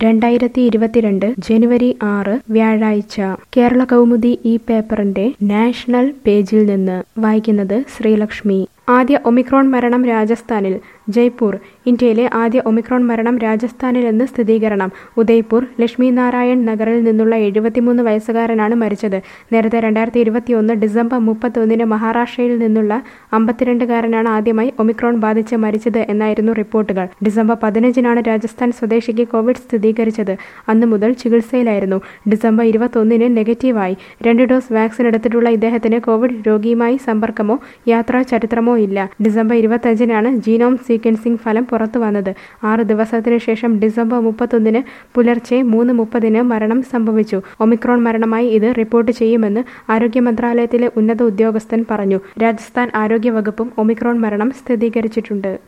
രണ്ടായിരത്തി ഇരുപത്തിരണ്ട് ജനുവരി ആറ് വ്യാഴാഴ്ച കേരള കൗമുദി ഈ പേപ്പറിന്റെ നാഷണൽ പേജിൽ നിന്ന് വായിക്കുന്നത് ശ്രീലക്ഷ്മി ആദ്യ ഒമിക്രോൺ മരണം രാജസ്ഥാനിൽ ജയ്പൂർ ഇന്ത്യയിലെ ആദ്യ ഒമിക്രോൺ മരണം രാജസ്ഥാനിലെന്ന് സ്ഥിരീകരണം ഉദയ്പൂർ ലക്ഷ്മി നാരായൺ നഗറിൽ നിന്നുള്ള എഴുപത്തിമൂന്ന് വയസ്സുകാരനാണ് മരിച്ചത് നേരത്തെ രണ്ടായിരത്തി ഇരുപത്തിയൊന്ന് ഡിസംബർ മുപ്പത്തൊന്നിന് മഹാരാഷ്ട്രയിൽ നിന്നുള്ള അമ്പത്തിരണ്ടുകാരനാണ് ആദ്യമായി ഒമിക്രോൺ ബാധിച്ച് മരിച്ചത് എന്നായിരുന്നു റിപ്പോർട്ടുകൾ ഡിസംബർ പതിനഞ്ചിനാണ് രാജസ്ഥാൻ സ്വദേശിക്ക് കോവിഡ് സ്ഥിരീകരിച്ചത് അന്നു മുതൽ ചികിത്സയിലായിരുന്നു ഡിസംബർ ഇരുപത്തൊന്നിന് നെഗറ്റീവായി രണ്ട് ഡോസ് വാക്സിൻ എടുത്തിട്ടുള്ള ഇദ്ദേഹത്തിന് കോവിഡ് രോഗിയുമായി സമ്പർക്കമോ യാത്രാ ചരിത്രമോ ഇല്ല ഡിസംബർ ഇരുപത്തഞ്ചിനാണ് ജീനോം സീക്വൻസിംഗ് ഫലം പുറത്തു വന്നത് ആറ് ദിവസത്തിന് ശേഷം ഡിസംബർ മുപ്പത്തൊന്നിന് പുലർച്ചെ മൂന്ന് മുപ്പതിന് മരണം സംഭവിച്ചു ഒമിക്രോൺ മരണമായി ഇത് റിപ്പോർട്ട് ചെയ്യുമെന്ന് ആരോഗ്യ മന്ത്രാലയത്തിലെ ഉന്നത ഉദ്യോഗസ്ഥൻ പറഞ്ഞു രാജസ്ഥാൻ ആരോഗ്യ വകുപ്പും ഒമിക്രോൺ മരണം സ്ഥിരീകരിച്ചിട്ടുണ്ട്